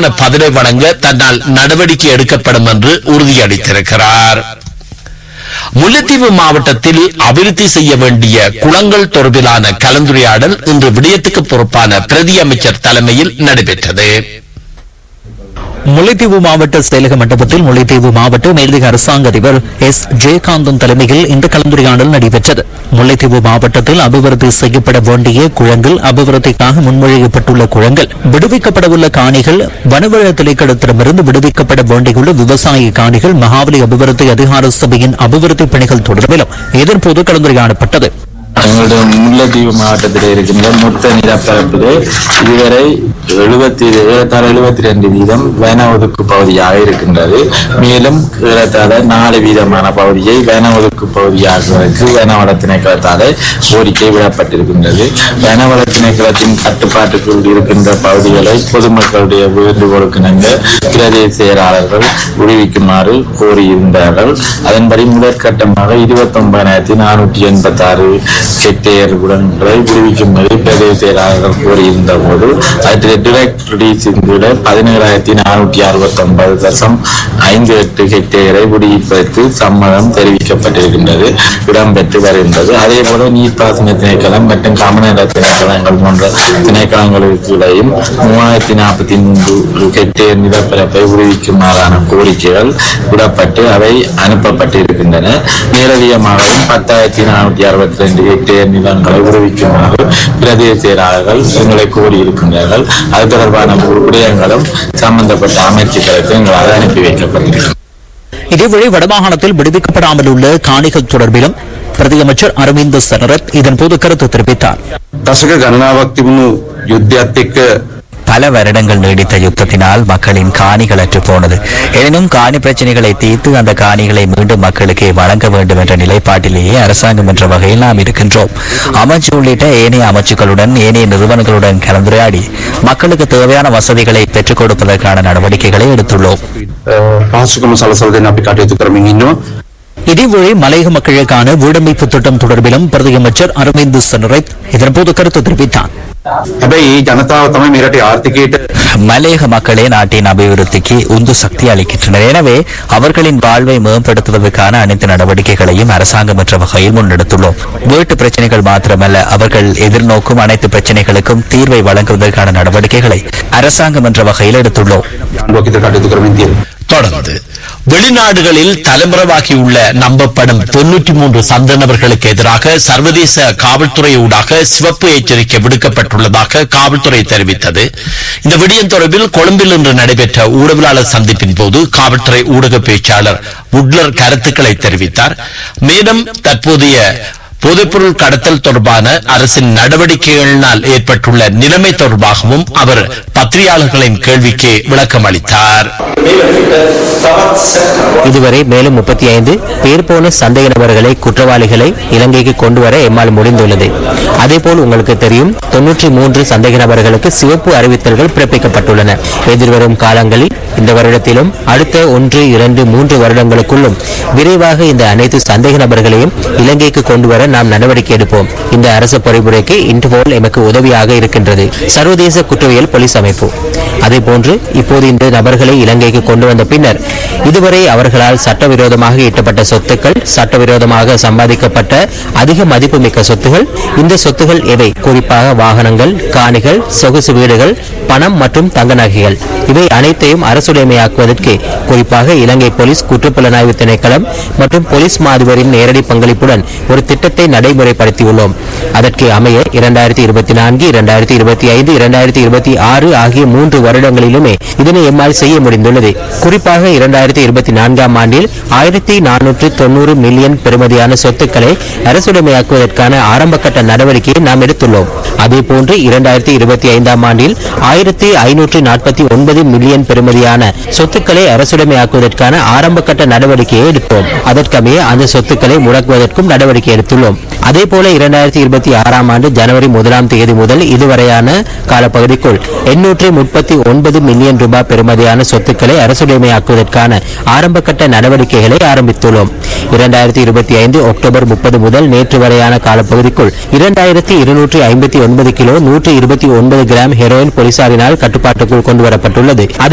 துரிதமான பதிலை வழங்க தன்னால் நடவடிக்கை எடுக்கப்படும் என்று உறுதியளித்திருக்கிறார் முல்லைத்தீவு மாவட்டத்தில் அபிவிருத்தி செய்ய வேண்டிய குளங்கள் தொடர்பிலான கலந்துரையாடல் இன்று விடயத்துக்கு பொறுப்பான பிரதி அமைச்சர் தலைமையில் நடைபெற்றது முல்லைத்தீவு மாவட்ட செயலக மண்டபத்தில் முல்லைத்தீவு மாவட்ட மேலதிக அரசாங்க அதிபர் எஸ் ஜெயகாந்தன் தலைமையில் இந்த கலந்துரையாடல் நடைபெற்றது முல்லைத்தீவு மாவட்டத்தில் அபிவிருத்தி செய்யப்பட வேண்டிய குளங்கள் அபிவிருத்திக்காக முன்மொழியப்பட்டுள்ள குளங்கள் விடுவிக்கப்படவுள்ள காணிகள் வனவள திணைக்களத்திடமிருந்து விடுவிக்கப்பட வேண்டியுள்ள விவசாய காணிகள் மகாபலி அபிவிருத்தி அதிகார சபையின் அபிவிருத்தி பணிகள் தொடர்பிலும் இதன்போது கலந்துரையாடப்பட்டது எங்களுடைய முல்லைத்தீவு மாவட்டத்தில் இருக்கின்ற மொத்த நிலப்பரப்பிலே இதுவரை எழுபத்தி ஏறத்தாழ எழுபத்தி ரெண்டு வீதம் வன ஒதுக்கு பகுதியாக இருக்கின்றது மேலும் ஏறத்தாழ நாலு வீதமான பகுதியை வன ஒதுக்கு பகுதியாகுவதற்கு வனவள திணைக்களத்தாலே கோரிக்கை விடப்பட்டிருக்கின்றது வனவள திணைக்களத்தின் கட்டுப்பாட்டுக்குள் இருக்கின்ற பகுதிகளை பொதுமக்களுடைய வேண்டுகோளுக்கு இணங்க பிரதேச செயலாளர்கள் விடுவிக்குமாறு கோரியிருந்தார்கள் அதன்படி முதற்கட்டமாக இருபத்தி ஒன்பதாயிரத்தி நானூற்றி எண்பத்தி ஆறு ஹெக்டேர் உடன்களை விடுவிக்கும்படி பிரதேச செயலாளர்கள் கோரியிருந்த போது அதில் டிரெக்ட் ரிலீஸின் கீழ பதினேழாயிரத்தி நானூற்றி அறுபத்தி ஒன்பது தசம் ஐந்து எட்டு ஹெக்டேரை விடுவிப்பதற்கு சம்மதம் தெரிவிக்கப்பட்டிருக்கின்றது இடம்பெற்று வருகின்றது அதே போல நீர்ப்பாசன திணைக்களம் மற்றும் கமநல திணைக்களங்கள் போன்ற திணைக்களங்களுக்கு இடையும் மூவாயிரத்தி நாற்பத்தி மூன்று ஹெக்டேர் நிலப்பரப்பை விடுவிக்குமாறான கோரிக்கைகள் விடப்பட்டு அவை அனுப்பப்பட்டிருக்கின்றன நேரடியமாகவும் பத்தாயிரத்தி நானூற்றி அறுபத்தி ரெண்டு ஹெக்டேர் நிலங்களை விடுவிக்குமாறு பிரதேச செயலாளர்கள் எங்களை கோரியிருக்கின்றார்கள் அது தொடர்பான விடயங்களும் சம்பந்தப்பட்ட அமைச்சுக்களுக்கு எங்களால் அனுப்பி வைக்கப்பட்டிருக்கிறது இதேவேளை வடமாகாணத்தில் விடுவிக்கப்படாமல் உள்ள காணிகள் தொடர்பிலும் பிரதியமைச்சர் அரவிந்த் சனரத் இதன்போது கருத்து தெரிவித்தார் දශක ගණනාවක් තිබුණු යුද්ධයත් එක්ක பல வருடங்கள் நீடித்த யுத்தத்தினால் மக்களின் காணிகள் அற்று போனது எனினும் காணி பிரச்சனைகளை தீர்த்து அந்த காணிகளை மீண்டும் மக்களுக்கு வழங்க வேண்டும் என்ற நிலைப்பாட்டிலேயே அரசாங்கம் என்ற வகையில் நாம் இருக்கின்றோம் அமைச்சு உள்ளிட்ட ஏனைய அமைச்சுக்களுடன் ஏனைய நிறுவனங்களுடன் கலந்துரையாடி மக்களுக்கு தேவையான வசதிகளை பெற்றுக் கொடுப்பதற்கான நடவடிக்கைகளை எடுத்துள்ளோம் පහසුකම සලසල දෙන්න අපි කටයුතු කරමින් ඉන්නවා இதேவேளை மலையக மக்களுக்கான வீடமைப்பு திட்டம் தொடர்பிலும் பிரதியமைச்சர் அரவிந்த் சனரத் இதன்போது கருத்து தெரிவித்தார் හැබැයි ඒ ජනතාව තමයි මේ රටේ ආර්ථිකයට மலையக மக்களே நாட்டின் அபிவிருத்திக்கு உந்து சக்தி அளிக்கின்றனர் எனவே அவர்களின் வாழ்வை மேம்படுத்துவதற்கான அனைத்து நடவடிக்கைகளையும் அரசாங்கம் என்ற வகையில் முன்னெடுத்துள்ளோம் வீட்டு பிரச்சனைகள் மாத்திரமல்ல அவர்கள் எதிர்நோக்கும் அனைத்து பிரச்சனைகளுக்கும் தீர்வை வழங்குவதற்கான நடவடிக்கைகளை அரசாங்கம் என்ற வகையில் எடுத்துள்ளோம் ආණ්ඩුවක් ඉදිරියට කටයුතු කරමින් තියෙනවා தொடர்ந்து வெளிநாடுகளில் தலைமுறைவாகியுள்ள நம்பப்படும் தொன்னூற்றி மூன்று சந்தனவர்களுக்கு எதிராக சர்வதேச காவல்துறை ஊடாக சிவப்பு எச்சரிக்கை விடுக்கப்பட்டுள்ளதாக காவல்துறை தெரிவித்தது இந்த விடயம் தொடர்பில் கொழும்பில் இன்று நடைபெற்ற ஊடகவியலாளர் சந்திப்பின் போது காவல்துறை ஊடக பேச்சாளர் உட்லர் கருத்துக்களை தெரிவித்தார் மேலும் தற்போதைய போதைப்பொருள் கடத்தல் தொடர்பான அரசின் நடவடிக்கைகளினால் ஏற்பட்டுள்ள நிலைமை தொடர்பாகவும் அவர் பத்திரிகையாளர்களின் கேள்விக்கு விளக்கம் அளித்தார் இதுவரை மேலும் முப்பத்தி ஐந்து பேர் போன சந்தேக நபர்களை குற்றவாளிகளை இலங்கைக்கு கொண்டு வர எம்மால் முடிந்துள்ளது அதேபோல் உங்களுக்கு தெரியும் தொன்னூற்றி மூன்று சந்தேக நபர்களுக்கு சிவப்பு அறிவித்தல்கள் பிறப்பிக்கப்பட்டுள்ளன எதிர்வரும் காலங்களில் இந்த வருடத்திலும் அடுத்த ஒன்று இரண்டு மூன்று வருடங்களுக்குள்ளும் விரைவாக இந்த அனைத்து சந்தேக நபர்களையும் இலங்கைக்கு கொண்டு வர நாம் நடவடிக்கை எடுப்போம் இந்த அரசு பொறிமுறைக்கு இன்டர்போல் எமக்கு உதவியாக இருக்கின்றது சர்வதேச குற்றவியல் போலீஸ் அமைப்பு அதேபோன்று இப்போது இந்த நபர்களை இலங்கைக்கு கொண்டு வந்த பின்னர் இதுவரை அவர்களால் சட்டவிரோதமாக ஈட்டப்பட்ட சொத்துக்கள் சட்டவிரோதமாக சம்பாதிக்கப்பட்ட அதிக மதிப்புமிக்க சொத்துகள் இந்த சொத்துகள் எவை குறிப்பாக வாகனங்கள் காணிகள் சொகுசு வீடுகள் பணம் மற்றும் தங்க நகைகள் இவை அனைத்தையும் அரசுடைமையாக்குவதற்கு குறிப்பாக இலங்கை போலீஸ் குற்றப்புலனாய்வு திணைக்களம் மற்றும் போலீஸ் மாதிபரின் நேரடி பங்களிப்புடன் ஒரு திட்டத்தை நடைமுறைப்படுத்தியுள்ளோம் அதற்கு அமைய இரண்டாயிரத்தி இருபத்தி நான்கு இரண்டாயிரத்தி இருபத்தி ஐந்து இரண்டாயிரத்தி இருபத்தி ஆறு ஆகிய மூன்று வருடங்களிலுமே இதனை எம்மால் செய்ய முடிந்துள்ளது குறிப்பாக இரண்டாயிரத்தி இருபத்தி நான்காம் ஆண்டில் ஆயிரத்தி நானூற்று தொண்ணூறு மில்லியன் பெறுமதியான சொத்துக்களை அரசுடைமையாக்குவதற்கான ஆரம்பகட்ட நடவடிக்கையை நாம் எடுத்துள்ளோம் அதேபோன்று இரண்டாயிரத்தி இருபத்தி ஐந்தாம் ஆண்டில் ஆயிரத்தி ஐநூற்று நாற்பத்தி ஒன்பது மில்லியன் பெறுமதியான சொத்துக்களை அரசுடைமையாக்குவதற்கான ஆரம்பகட்ட நடவடிக்கையை எடுத்தோம் அதற்கமைய அந்த சொத்துக்களை முடக்குவதற்கும் நடவடிக்கை எடுத்துள்ளோம் அதேபோல இரண்டாயிரத்தி இருபத்தி ஆறாம் ஆண்டு ஜனவரி முதலாம் தேதி முதல் இதுவரையான காலப்பகுதிக்குள் எண்ணூற்று முப்பத்தி ஒன்பது மில்லியன் ரூபாய் பெறுமதியான சொத்துக்களை அரசுடைமையாக்குவதற்கான ஆரம்பகட்ட நடவடிக்கைகளை ஆரம்பித்துள்ளோம் இரண்டாயிரத்தி இருபத்தி ஐந்து அக்டோபர் முப்பது முதல் நேற்று வரையான காலப்பகுதிக்குள் இரண்டாயிரத்தி இருநூற்றி ஐம்பத்தி ஒன்பது கிலோ நூற்றி இருபத்தி ஒன்பது கிராம் ஹெரோயின் போலீசாரினால் கட்டுப்பாட்டுக்குள் கொண்டு வரப்பட்டுள்ளது